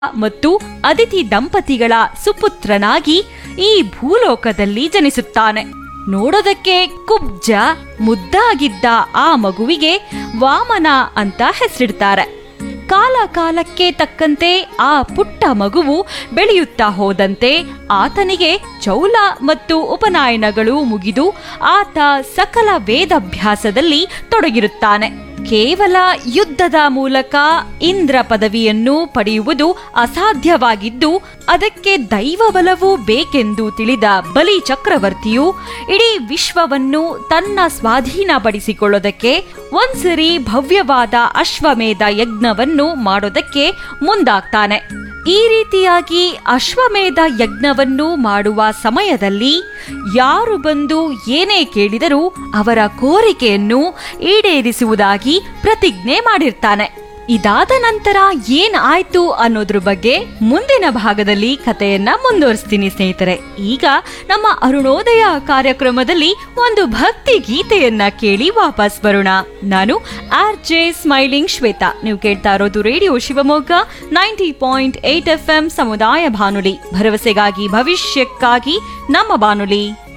ಮತ್ತು ಅದಿತಿ ದಂಪತಿಗಳ ಸುಪುತ್ರನಾಗಿ ಈ ಭೂಲೋಕದಲ್ಲಿ ಜನಿಸುತ್ತಾನೆ ನೋಡೋದಕ್ಕೆ ಕುಬ್ಜ ಮುದ್ದಾಗಿದ್ದ ಆ ಮಗುವಿಗೆ ವಾಮನ ಅಂತ ಹೆಸರಿಡ್ತಾರೆ ಕಾಲ ಕಾಲಕ್ಕೆ ತಕ್ಕಂತೆ ಆ ಪುಟ್ಟ ಮಗುವು ಬೆಳೆಯುತ್ತಾ ಹೋದಂತೆ ಆತನಿಗೆ ಚೌಲ ಮತ್ತು ಉಪನಯನಗಳು ಮುಗಿದು ಆತ ಸಕಲ ವೇದಾಭ್ಯಾಸದಲ್ಲಿ ತೊಡಗಿರುತ್ತಾನೆ ಕೇವಲ ಯುದ್ಧದ ಮೂಲಕ ಇಂದ್ರ ಪದವಿಯನ್ನು ಪಡೆಯುವುದು ಅಸಾಧ್ಯವಾಗಿದ್ದು ಅದಕ್ಕೆ ದೈವ ಬಲವೂ ಬೇಕೆಂದು ತಿಳಿದ ಬಲಿ ಚಕ್ರವರ್ತಿಯು ಇಡೀ ವಿಶ್ವವನ್ನು ತನ್ನ ಸ್ವಾಧೀನಪಡಿಸಿಕೊಳ್ಳೋದಕ್ಕೆ ಒಂದ್ಸರಿ ಭವ್ಯವಾದ ಅಶ್ವಮೇಧ ಯಜ್ಞವನ್ನು ಮಾಡೋದಕ್ಕೆ ಮುಂದಾಗ್ತಾನೆ ಈ ರೀತಿಯಾಗಿ ಅಶ್ವಮೇಧ ಯಜ್ಞವನ್ನು ಮಾಡುವ ಸಮಯದಲ್ಲಿ ಯಾರು ಬಂದು ಏನೇ ಕೇಳಿದರೂ ಅವರ ಕೋರಿಕೆಯನ್ನು ಈಡೇರಿಸುವುದಾಗಿ ಪ್ರತಿಜ್ಞೆ ಮಾಡಿರ್ತಾನೆ ಇದಾದ ನಂತರ ಏನ್ ಆಯ್ತು ಅನ್ನೋದ್ರ ಬಗ್ಗೆ ಮುಂದಿನ ಭಾಗದಲ್ಲಿ ಕಥೆಯನ್ನ ಮುಂದುವರಿಸ್ತೀನಿ ಸ್ನೇಹಿತರೆ ಈಗ ನಮ್ಮ ಅರುಣೋದಯ ಕಾರ್ಯಕ್ರಮದಲ್ಲಿ ಒಂದು ಭಕ್ತಿ ಗೀತೆಯನ್ನ ಕೇಳಿ ವಾಪಸ್ ಬರೋಣ ನಾನು ಆರ್ ಜೆ ಸ್ಮೈಲಿಂಗ್ ಶ್ವೇತಾ ನೀವು ಕೇಳ್ತಾ ಇರೋದು radio Shivamogga ninety point eight F M ಸಮುದಾಯ ಬಾನುಲಿ ಭರವಸೆಗಾಗಿ ಭವಿಷ್ಯಕ್ಕಾಗಿ ನಮ್ಮ ಬಾನುಲಿ